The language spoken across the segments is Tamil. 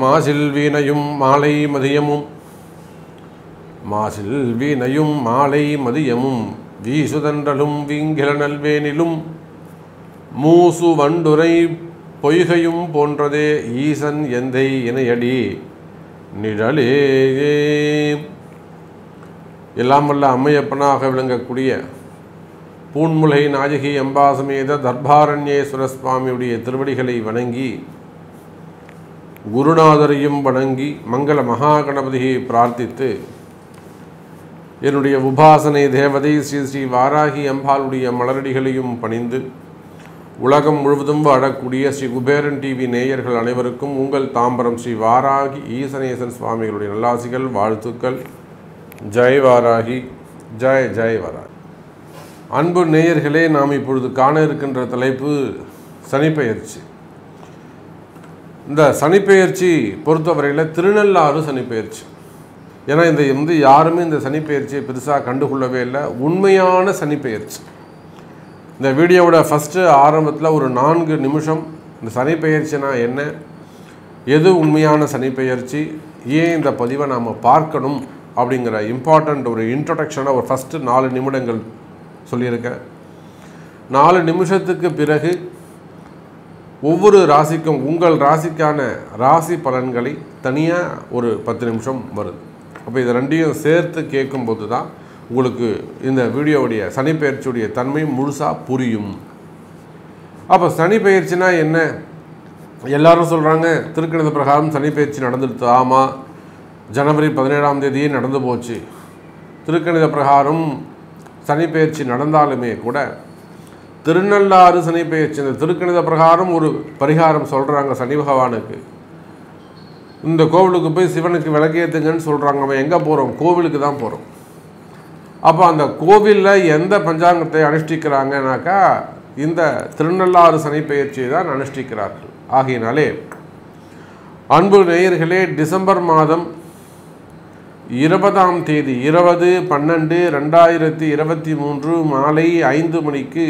மாசில் வீணையும் மாலை மதியமும் மாசில் வீணையும் மாலை மதியமும் வீசுதன்றலும் வீங்கில நல்வேனிலும் மூசு வண்டுரை பொய்கையும் போன்றதே ஈசன் எந்தை இணையடி நிழலே எல்லாம் வல்ல அம்மையப்பனாக விளங்கக்கூடிய பூன்முலை நாயகி அம்பாசமேத தர்பாரண்யேஸ்வர சுவாமியுடைய திருவடிகளை வணங்கி குருநாதரையும் வணங்கி மங்கள மகா கணபதியை பிரார்த்தித்து என்னுடைய உபாசனை தேவதை ஸ்ரீ ஸ்ரீ வாராகி அம்பாளுடைய மலரடிகளையும் பணிந்து உலகம் முழுவதும் வாழக்கூடிய ஸ்ரீ குபேரன் டிவி நேயர்கள் அனைவருக்கும் உங்கள் தாம்பரம் ஸ்ரீ வாராகி ஈசனேசன் சுவாமிகளுடைய நல்லாசிகள் வாழ்த்துக்கள் ஜெய் வாராகி ஜெய் ஜெய் வாராகி அன்பு நேயர்களே நாம் இப்பொழுது காண இருக்கின்ற தலைப்பு சனிப்பெயர்ச்சி இந்த சனிப்பெயர்ச்சி பொறுத்தவரையில் திருநள்ளாறு சனிப்பெயர்ச்சி ஏன்னா இந்த வந்து யாருமே இந்த சனிப்பெயர்ச்சியை பெருசாக கண்டுகொள்ளவே இல்லை உண்மையான சனிப்பெயர்ச்சி இந்த வீடியோவோட ஃபஸ்ட்டு ஆரம்பத்தில் ஒரு நான்கு நிமிஷம் இந்த சனிப்பெயர்ச்சினா என்ன எது உண்மையான சனிப்பெயர்ச்சி ஏன் இந்த பதிவை நாம் பார்க்கணும் அப்படிங்கிற இம்பார்ட்டண்ட் ஒரு இன்ட்ரொடக்ஷனை ஒரு ஃபஸ்ட்டு நாலு நிமிடங்கள் சொல்லியிருக்கேன் நாலு நிமிஷத்துக்கு பிறகு ஒவ்வொரு ராசிக்கும் உங்கள் ராசிக்கான ராசி பலன்களை தனியாக ஒரு பத்து நிமிஷம் வருது அப்போ இது ரெண்டையும் சேர்த்து கேட்கும்போது தான் உங்களுக்கு இந்த வீடியோவுடைய சனிப்பெயர்ச்சியுடைய தன்மை முழுசாக புரியும் அப்போ சனிப்பெயர்ச்சினா என்ன எல்லாரும் சொல்கிறாங்க திருக்கணித பிரகாரம் சனிப்பெயர்ச்சி நடந்துடுது ஆமாம் ஜனவரி பதினேழாம் தேதியே நடந்து போச்சு திருக்கணித பிரகாரம் சனிப்பெயர்ச்சி நடந்தாலுமே கூட திருநள்ளாறு சனிப்பெயர்ச்சி இந்த திருக்கணித பிரகாரம் ஒரு பரிகாரம் சொல்கிறாங்க சனி பகவானுக்கு இந்த கோவிலுக்கு போய் சிவனுக்கு விளக்கேற்றுங்கன்னு சொல்கிறாங்க அவன் எங்கே போகிறோம் கோவிலுக்கு தான் போகிறோம் அப்போ அந்த கோவிலில் எந்த பஞ்சாங்கத்தை அனுஷ்டிக்கிறாங்கனாக்கா இந்த திருநள்ளாறு சனிப்பெயர்ச்சியை தான் அனுஷ்டிக்கிறார்கள் ஆகையினாலே அன்பு நேயர்களே டிசம்பர் மாதம் இருபதாம் தேதி இருபது பன்னெண்டு ரெண்டாயிரத்தி இருபத்தி மூன்று மாலை ஐந்து மணிக்கு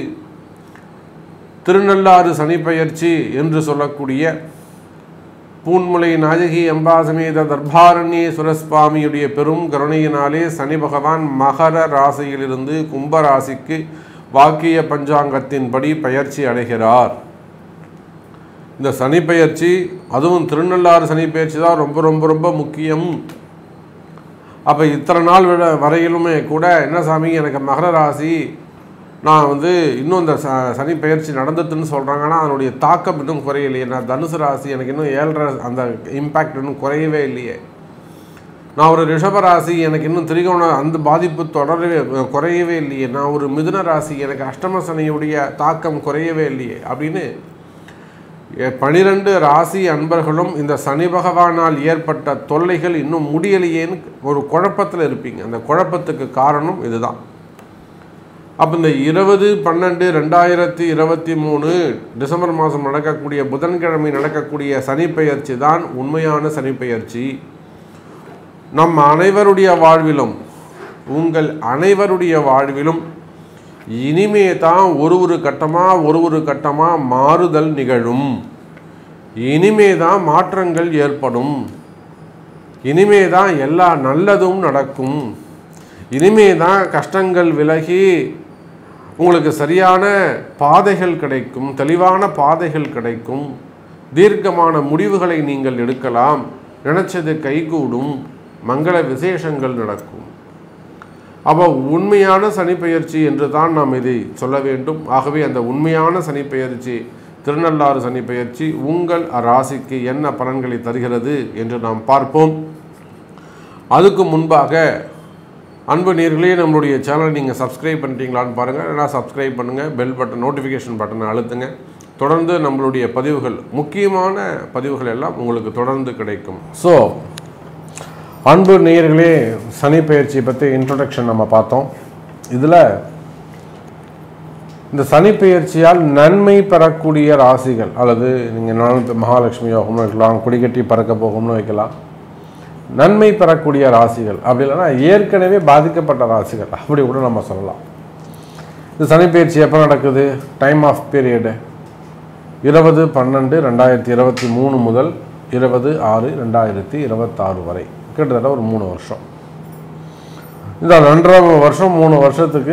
திருநள்ளாறு சனிப்பெயர்ச்சி என்று சொல்லக்கூடிய பூன்முலை நாயகி அம்பாசமேத தர்பாரண்யேஸ்வர சுவாமியுடைய பெரும் கருணையினாலே சனி பகவான் மகர ராசியிலிருந்து கும்ப ராசிக்கு வாக்கிய பஞ்சாங்கத்தின்படி பயிற்சி அடைகிறார் இந்த சனிப்பெயர்ச்சி அதுவும் திருநள்ளாறு சனிப்பெயர்ச்சி தான் ரொம்ப ரொம்ப ரொம்ப முக்கியம் அப்போ இத்தனை நாள் விட வரையிலுமே கூட என்ன சாமி எனக்கு மகர ராசி நான் வந்து இன்னும் இந்த ச சனி பயிற்சி நடந்துட்டுன்னு சொல்கிறாங்க ஆனால் அதனுடைய தாக்கம் இன்னும் குறையலையே நான் தனுசு ராசி எனக்கு இன்னும் ஏழரை அந்த இம்பேக்ட் இன்னும் குறையவே இல்லையே நான் ஒரு ரிஷப ராசி எனக்கு இன்னும் திரிகோண அந்த பாதிப்பு தொடரவே குறையவே இல்லையே நான் ஒரு மிதுன ராசி எனக்கு அஷ்டம சனியுடைய தாக்கம் குறையவே இல்லையே அப்படின்னு பனிரெண்டு ராசி அன்பர்களும் இந்த சனி பகவானால் ஏற்பட்ட தொல்லைகள் இன்னும் முடியலையேன்னு ஒரு குழப்பத்தில் இருப்பீங்க அந்த குழப்பத்துக்கு காரணம் இதுதான் அப்போ இந்த இருபது பன்னெண்டு ரெண்டாயிரத்தி இருபத்தி மூணு டிசம்பர் மாதம் நடக்கக்கூடிய புதன்கிழமை நடக்கக்கூடிய சனிப்பெயர்ச்சி தான் உண்மையான சனிப்பெயர்ச்சி நம் அனைவருடைய வாழ்விலும் உங்கள் அனைவருடைய வாழ்விலும் இனிமே தான் ஒரு ஒரு கட்டமாக ஒரு ஒரு கட்டமாக மாறுதல் நிகழும் இனிமே தான் மாற்றங்கள் ஏற்படும் இனிமே தான் எல்லா நல்லதும் நடக்கும் இனிமே தான் கஷ்டங்கள் விலகி உங்களுக்கு சரியான பாதைகள் கிடைக்கும் தெளிவான பாதைகள் கிடைக்கும் தீர்க்கமான முடிவுகளை நீங்கள் எடுக்கலாம் நினைச்சது கைகூடும் மங்கள விசேஷங்கள் நடக்கும் அப்போ உண்மையான சனிப்பெயர்ச்சி என்று தான் நாம் இதை சொல்ல வேண்டும் ஆகவே அந்த உண்மையான சனிப்பெயர்ச்சி திருநள்ளாறு சனிப்பெயர்ச்சி உங்கள் ராசிக்கு என்ன பலன்களை தருகிறது என்று நாம் பார்ப்போம் அதுக்கு முன்பாக அன்பு நேர்களே நம்மளுடைய சேனல் நீங்கள் சப்ஸ்கிரைப் பண்ணிட்டீங்களான்னு பாருங்கள் இல்லைனா சப்ஸ்கிரைப் பண்ணுங்கள் பெல் பட்டன் நோட்டிஃபிகேஷன் பட்டனை அழுத்துங்க தொடர்ந்து நம்மளுடைய பதிவுகள் முக்கியமான பதிவுகள் எல்லாம் உங்களுக்கு தொடர்ந்து கிடைக்கும் ஸோ அன்பு நேயர்களே சனி பயிற்சி பற்றி இன்ட்ரொடக்ஷன் நம்ம பார்த்தோம் இதில் இந்த சனி பெயர்ச்சியால் நன்மை பெறக்கூடிய ராசிகள் அல்லது நீங்கள் நான் மகாலட்சுமி யோகம்னு வைக்கலாம் குடிக்கட்டி பறக்க போகும்னு வைக்கலாம் நன்மை பெறக்கூடிய ராசிகள் அப்படி இல்லைன்னா ஏற்கனவே பாதிக்கப்பட்ட ராசிகள் அப்படி கூட நம்ம சொல்லலாம் இந்த சனி பயிற்சி எப்போ நடக்குது டைம் ஆஃப் பீரியடு இருபது பன்னெண்டு ரெண்டாயிரத்தி இருபத்தி மூணு முதல் இருபது ஆறு ரெண்டாயிரத்தி இருபத்தாறு வரை கிட்டத்தட்ட ஒரு மூணு வருஷம் இந்த ரெண்டரை வருஷம் மூணு வருஷத்துக்கு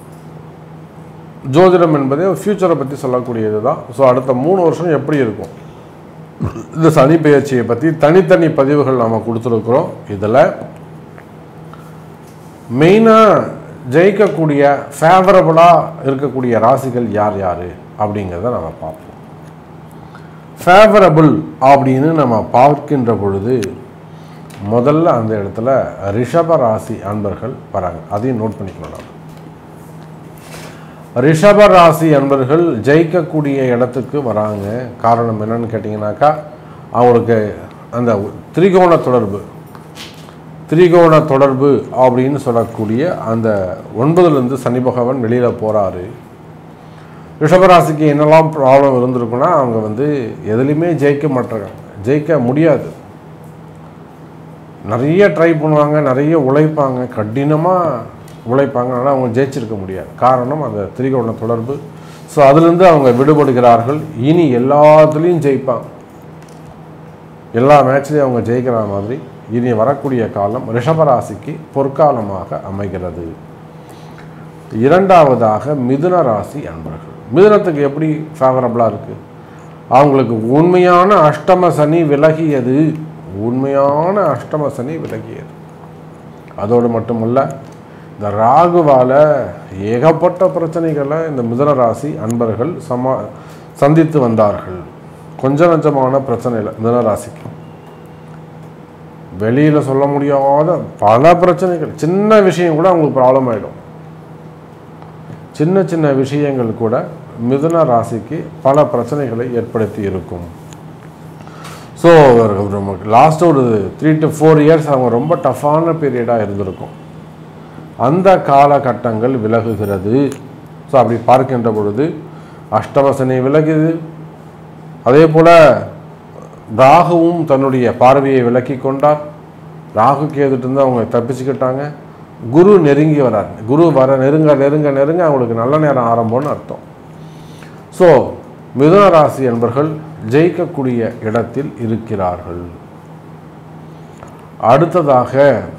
ஜோதிடம் என்பதே ஃப்யூச்சரை பற்றி சொல்லக்கூடியது தான் ஸோ அடுத்த மூணு வருஷம் எப்படி இருக்கும் இந்த சனி பெயர்ச்சியை பற்றி தனித்தனி பதிவுகள் நாம் கொடுத்துருக்குறோம் இதில் மெயினாக ஜெயிக்கக்கூடிய ஃபேவரபுளாக இருக்கக்கூடிய ராசிகள் யார் யார் அப்படிங்கிறத நம்ம பார்ப்போம் ஃபேவரபிள் அப்படின்னு நம்ம பார்க்கின்ற பொழுது முதல்ல அந்த இடத்துல ரிஷப ராசி அன்பர்கள் வராங்க அதையும் நோட் பண்ணிக்கலாம் ரிஷப ராசி அன்பர்கள் ஜெயிக்கக்கூடிய இடத்துக்கு வராங்க காரணம் என்னன்னு கேட்டிங்கனாக்கா அவங்களுக்கு அந்த திரிகோண தொடர்பு திரிகோண தொடர்பு அப்படின்னு சொல்லக்கூடிய அந்த ஒன்பதுலேருந்து சனி பகவான் வெளியில் போகிறாரு ரிஷபராசிக்கு என்னெல்லாம் ப்ராப்ளம் இருந்திருக்குன்னா அவங்க வந்து எதுலேயுமே ஜெயிக்க மாட்டாங்க ஜெயிக்க முடியாது நிறைய ட்ரை பண்ணுவாங்க நிறைய உழைப்பாங்க கடினமாக உழைப்பாங்க ஆனால் அவங்க ஜெயிச்சிருக்க முடியாது காரணம் அந்த திரிகோண தொடர்பு ஸோ அதுலேருந்து அவங்க விடுபடுகிறார்கள் இனி எல்லாத்துலேயும் ஜெயிப்பாங்க எல்லா மேட்ச்லேயும் அவங்க ஜெயிக்கிற மாதிரி இனி வரக்கூடிய காலம் ரிஷபராசிக்கு பொற்காலமாக அமைகிறது இரண்டாவதாக மிதுன ராசி அன்பர்கள் மிதுனத்துக்கு எப்படி ஃபேவரபுளாக இருக்குது அவங்களுக்கு உண்மையான அஷ்டம சனி விலகியது உண்மையான அஷ்டம சனி விலகியது அதோடு மட்டுமல்ல இந்த ராகுவால ஏகப்பட்ட பிரச்சனைகளை இந்த மிதுன ராசி அன்பர்கள் சமா சந்தித்து வந்தார்கள் கொஞ்ச நஞ்சமான பிரச்சனை இல்லை மிதுன ராசிக்கு வெளியில் சொல்ல முடியாத பல பிரச்சனைகள் சின்ன விஷயம் கூட அவங்களுக்கு ப்ராப்ளம் ஆகிடும் சின்ன சின்ன விஷயங்கள் கூட மிதுன ராசிக்கு பல பிரச்சனைகளை ஏற்படுத்தி இருக்கும் ஸோ லாஸ்ட் ஒரு த்ரீ டு ஃபோர் இயர்ஸ் அவங்க ரொம்ப டஃப்பான பீரியடாக இருந்திருக்கும் அந்த காலகட்டங்கள் விலகுகிறது ஸோ அப்படி பார்க்கின்ற பொழுது அஷ்டவசனை விலகுது அதே போல் ராகுவும் தன்னுடைய பார்வையை விலக்கி கொண்டார் ராகு கேதுட்டு அவங்க தப்பிச்சுக்கிட்டாங்க குரு நெருங்கி வரார் குரு வர நெருங்க நெருங்க நெருங்க அவங்களுக்கு நல்ல நேரம் ஆரம்பம்னு அர்த்தம் ஸோ மிதுன ராசி என்பர்கள் ஜெயிக்கக்கூடிய இடத்தில் இருக்கிறார்கள் அடுத்ததாக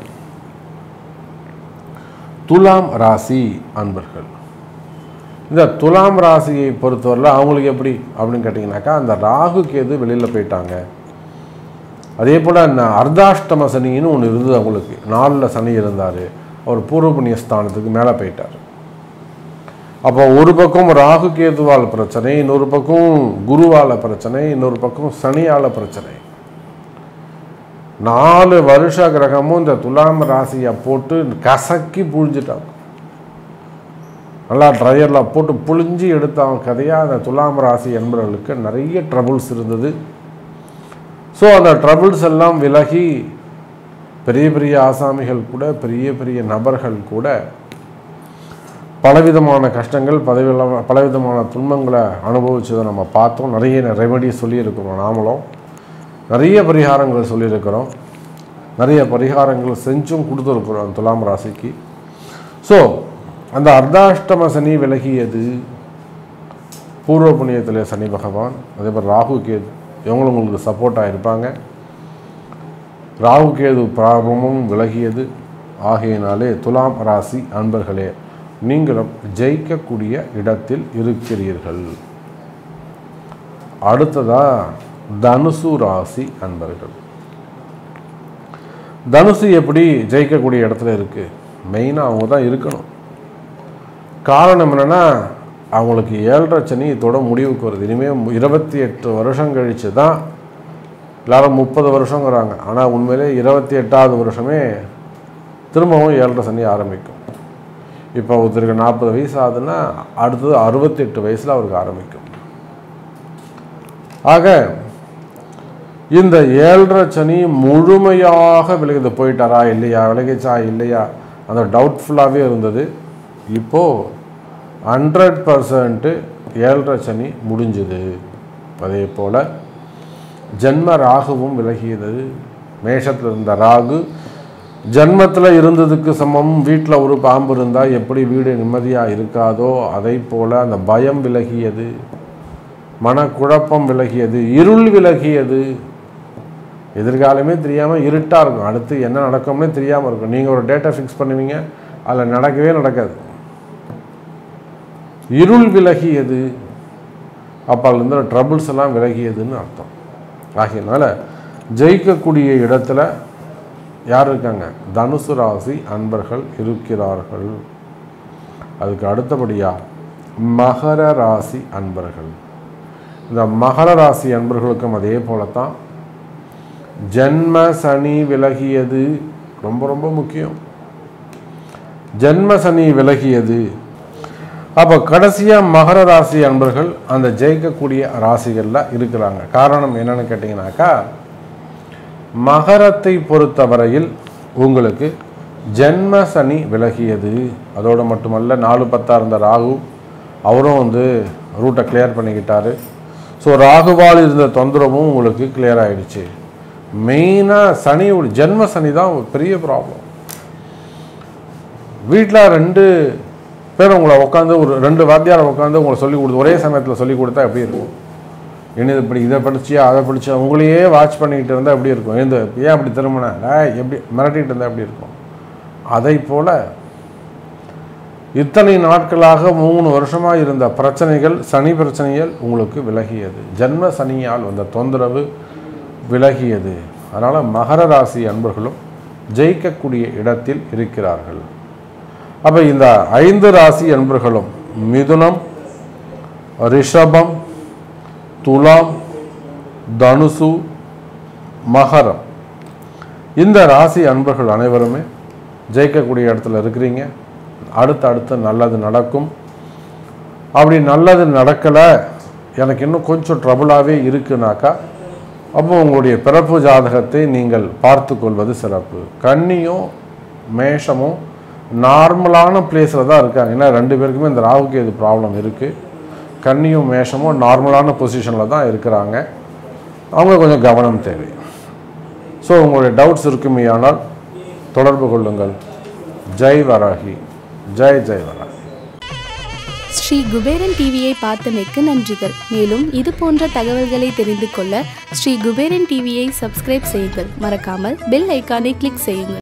துலாம் ராசி அன்பர்கள் இந்த துலாம் ராசியை பொறுத்தவரையில் அவங்களுக்கு எப்படி அப்படின்னு கேட்டிங்கனாக்கா அந்த ராகு கேது வெளியில் போயிட்டாங்க அதே போல் அந்த அர்த்தாஷ்டம சனின்னு ஒன்று இருந்தது அவங்களுக்கு நாலில் சனி இருந்தார் அவர் பூர்வ புண்ணிய ஸ்தானத்துக்கு மேலே போயிட்டார் அப்போ ஒரு பக்கம் ராகு கேதுவால் பிரச்சனை இன்னொரு பக்கம் குருவால் பிரச்சனை இன்னொரு பக்கம் சனியால் பிரச்சனை நாலு வருஷ கிரகமும் இந்த துலாம் ராசியை போட்டு கசக்கி புழிஞ்சிட்டாங்க நல்லா ட்ரையரில் போட்டு புழிஞ்சு எடுத்தாங்க கதையாக அந்த துலாம் ராசி என்பவர்களுக்கு நிறைய ட்ரபுள்ஸ் இருந்தது ஸோ அந்த ட்ரபுள்ஸ் எல்லாம் விலகி பெரிய பெரிய ஆசாமிகள் கூட பெரிய பெரிய நபர்கள் கூட பலவிதமான கஷ்டங்கள் பலவித பலவிதமான துன்பங்களை அனுபவிச்சதை நம்ம பார்த்தோம் நிறைய ரெமெடி சொல்லியிருக்கிறோம் நாமளும் நிறைய பரிகாரங்கள் சொல்லியிருக்கிறோம் நிறைய பரிகாரங்கள் செஞ்சும் கொடுத்துருக்குறோம் துலாம் ராசிக்கு ஸோ அந்த அர்த்தாஷ்டம சனி விலகியது பூர்வ புண்ணியத்தில் சனி பகவான் அதே மாதிரி ராகு கேது இவங்களும் உங்களுக்கு சப்போர்ட்டாக இருப்பாங்க ராகு கேது பிராபமும் விலகியது ஆகையினாலே துலாம் ராசி அன்பர்களே நீங்களும் ஜெயிக்கக்கூடிய இடத்தில் இருக்கிறீர்கள் அடுத்ததா தனுசு ராசி அன்பர்கள் தனுசு எப்படி ஜெயிக்கக்கூடிய இடத்துல இருக்கு மெயினாக அவங்க தான் இருக்கணும் காரணம் என்னன்னா அவங்களுக்கு ஏழரை சனி இதோட முடிவுக்கு வருது இனிமேல் இருபத்தி எட்டு வருஷம் கழிச்சு தான் எல்லாரும் முப்பது வருஷங்கிறாங்க ஆனால் உண்மையிலே இருபத்தி எட்டாவது வருஷமே திரும்பவும் ஏழரை சனி ஆரம்பிக்கும் இப்போ ஒருத்தருக்கு நாற்பது வயசு ஆகுதுன்னா அடுத்தது அறுபத்தெட்டு வயசில் அவருக்கு ஆரம்பிக்கும் ஆக இந்த ஏழரை சனி முழுமையாக விலகுது போயிட்டாரா இல்லையா விலகிச்சா இல்லையா அந்த டவுட்ஃபுல்லாகவே இருந்தது இப்போது ஹண்ட்ரட் பர்சன்ட்டு ஏழரை சனி முடிஞ்சுது அதே போல் ஜென்ம ராகுவும் விலகியது மேஷத்தில் இருந்த ராகு ஜன்மத்தில் இருந்ததுக்கு சமம் வீட்டில் ஒரு பாம்பு இருந்தால் எப்படி வீடு நிம்மதியாக இருக்காதோ அதை போல் அந்த பயம் விலகியது மனக்குழப்பம் விலகியது இருள் விலகியது எதிர்காலமே தெரியாமல் இருட்டாக இருக்கும் அடுத்து என்ன நடக்கும்னே தெரியாமல் இருக்கும் நீங்கள் ஒரு டேட்டா ஃபிக்ஸ் பண்ணுவீங்க அதில் நடக்கவே நடக்காது இருள் விலகியது அப்போ அதுல இருந்த ட்ரபிள்ஸ் எல்லாம் விலகியதுன்னு அர்த்தம் ஆகையினால ஜெயிக்கக்கூடிய இடத்துல யார் இருக்காங்க தனுசு ராசி அன்பர்கள் இருக்கிறார்கள் அதுக்கு அடுத்தபடியா மகர ராசி அன்பர்கள் இந்த மகர ராசி அன்பர்களுக்கும் அதே போலத்தான் ஜென்ம சனி விலகியது ரொம்ப ரொம்ப முக்கியம் ஜென்ம சனி விலகியது அப்போ கடைசியாக மகர ராசி அன்பர்கள் அந்த ஜெயிக்கக்கூடிய ராசிகளில் இருக்கிறாங்க காரணம் என்னன்னு கேட்டிங்கனாக்கா மகரத்தை பொறுத்தவரையில் உங்களுக்கு ஜென்ம சனி விலகியது அதோடு மட்டுமல்ல நாலு பத்தா இருந்த ராகு அவரும் வந்து ரூட்டை கிளியர் பண்ணிக்கிட்டாரு ஸோ ராகுவால் இருந்த தொந்தரவும் உங்களுக்கு கிளியர் ஆயிடுச்சு மெயினாக சனியோட ஜென்ம சனி தான் ஒரு பெரிய ப்ராப்ளம் வீட்டில் ரெண்டு பேர் உங்களை உட்காந்து ஒரு ரெண்டு வாத்தியாரை உட்காந்து உங்களை சொல்லி கொடுத்து ஒரே சமயத்தில் சொல்லி கொடுத்தா எப்படி இருக்கும் என்ன இது இப்படி இதை படிச்சியா அதை படிச்சியா உங்களையே வாட்ச் பண்ணிக்கிட்டு இருந்தால் எப்படி இருக்கும் இந்த ஏன் அப்படி திரும்பின எப்படி மிரட்டிகிட்டு இருந்தால் எப்படி இருக்கும் அதை போல் இத்தனை நாட்களாக மூணு வருஷமாக இருந்த பிரச்சனைகள் சனி பிரச்சனைகள் உங்களுக்கு விலகியது ஜென்ம சனியால் வந்த தொந்தரவு விலகியது அதனால் மகர ராசி அன்பர்களும் ஜெயிக்கக்கூடிய இடத்தில் இருக்கிறார்கள் அப்போ இந்த ஐந்து ராசி அன்பர்களும் மிதுனம் ரிஷபம் துலாம் தனுசு மகரம் இந்த ராசி அன்பர்கள் அனைவருமே ஜெயிக்கக்கூடிய இடத்துல இருக்கிறீங்க அடுத்து அடுத்து நல்லது நடக்கும் அப்படி நல்லது நடக்கலை எனக்கு இன்னும் கொஞ்சம் ட்ரபுளாகவே இருக்குனாக்கா அப்போ உங்களுடைய பிறப்பு ஜாதகத்தை நீங்கள் பார்த்து கொள்வது சிறப்பு கன்னியும் மேஷமும் நார்மலான பிளேஸில் தான் இருக்காங்க ஏன்னா ரெண்டு பேருக்குமே இந்த ராகுக்கு இது ப்ராப்ளம் இருக்குது கன்னியும் மேஷமும் நார்மலான பொசிஷனில் தான் இருக்கிறாங்க அவங்க கொஞ்சம் கவனம் தேவை ஸோ உங்களுடைய டவுட்ஸ் இருக்குமேயானால் தொடர்பு கொள்ளுங்கள் ஜெய் வராகி ஜெய் ஜெய் வராகி ஸ்ரீ குபேரன் டிவியை பார்த்தமைக்கு நன்றிகள் மேலும் இது போன்ற தகவல்களை தெரிந்து கொள்ள ஸ்ரீ குபேரன் டிவியை சப்ஸ்கிரைப் செய்யுங்கள் மறக்காமல் பெல் ஐக்கானை கிளிக் செய்யுங்கள்